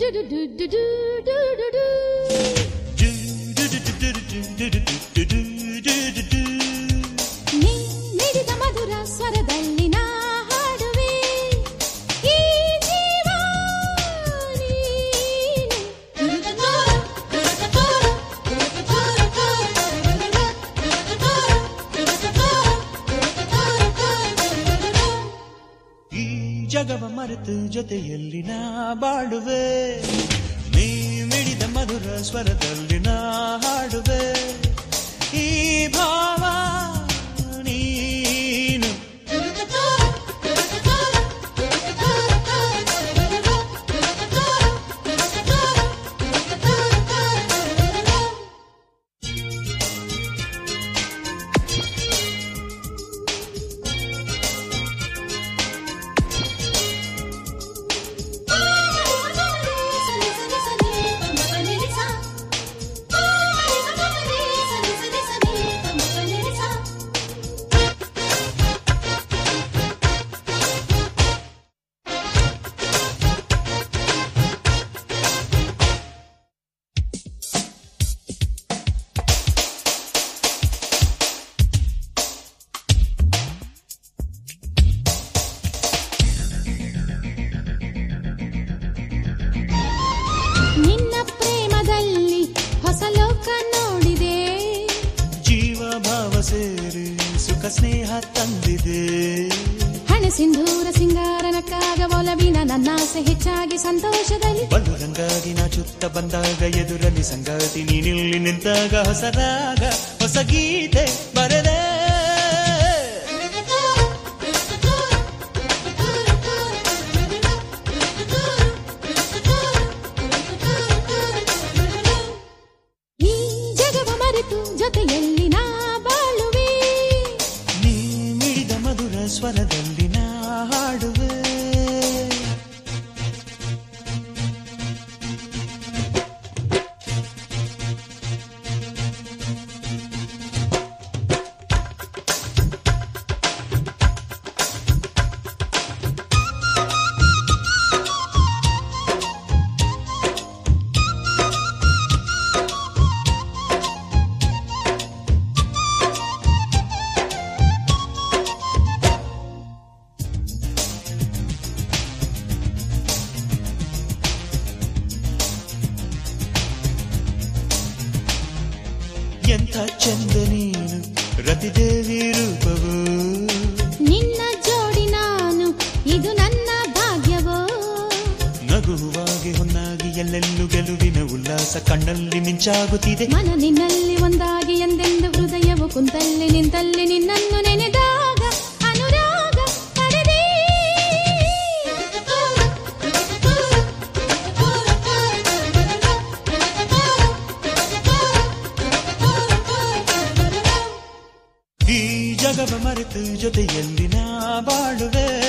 ನೀ ನೀಡಿದ ಮಧುರ ಸ್ವರದಲ್ಲಿ ನಾ ಹಾಡುವೆ ಈ ಜೀವ ಈ ಜಗವ ಮರೆತು ಜೊತೆಯಲ್ಲಿ ನಾ ಬಾಳುವೆ ನೀ ಮಿಡಿದ ಮಧುರ ಸ್ವರದಲ್ಲಿ ನಾ ಹಾಡುವೆ ಈ ಭಾವ ನೀನು ನಿನ್ನ ಪ್ರೇಮದಲ್ಲಿ ಹೊಸ ಲೋಕ ನೋಡಿದೆ ಜೀವ ಭಾವ ಸೇರಿ ಸುಖ ಸ್ನೇಹ ತಂದಿದೆ ಹಣೆ ಸಿಂಧೂರ ಸಿಂಗಾರನಕ್ಕಾಗ ಒಲವಿನ ನನ್ನಾಸೆ ಹೆಚ್ಚಾಗಿ ಸಂತೋಷದಲ್ಲಿ ಬಲು ರಂಗಾಗಿ ನಾ ಚುತ್ತ ಬಂದಾಗ ಎದುರಲ್ಲಿ ಸಂಗಾತಿ ನೀನಿಲ್ಲಿ ನಿಂತಾಗ ಹೊಸ ರಾಗ ಹೊಸ ಗೀತೆ ಬರದೆ ಈ ಜಗವ ಮರೆತು ಜೊತೆಯಲ್ಲಿ ನಾ ಬಾಳುವೆ ನೀ ಮಿಡಿದ ಮಧುರ ಸ್ವರದಲ್ಲಿ ನಾ ಹಾಡುವೆ ಎಂಥ ಚಂದ ನೀನು ರತಿದೇವಿ ರೂಪವು ನಿನ್ನ ಜೋಡಿ ನಾನು ಇದು ನನ್ನ ಭಾಗ್ಯವೋ ನಗುವಾಗಿ ಹೊನ್ನಾಗಿ ಎಲ್ಲೆಲ್ಲೂ ಗೆಲುವಿನ ಉಲ್ಲಾಸ ಕಣ್ಣಲ್ಲಿ ಮಿಂಚಾಗುತ್ತಿದೆ ಮನ ನಿನ್ನಲ್ಲಿ ಒಂದಾಗಿ ಎಂದೆಂದು ಹೃದಯವು ಕುಂತಲ್ಲಿ ನಿಂತಲ್ಲಿ ನಿನ್ನನ್ನು ನೆನೆದಾಗ ಅನುರಾಗ ಪಡೆದೆ ಈ ಜಗವ ಮರೆತು ಜೊತೆಯಲ್ಲಿ ನಾ ಬಾಳುವೆ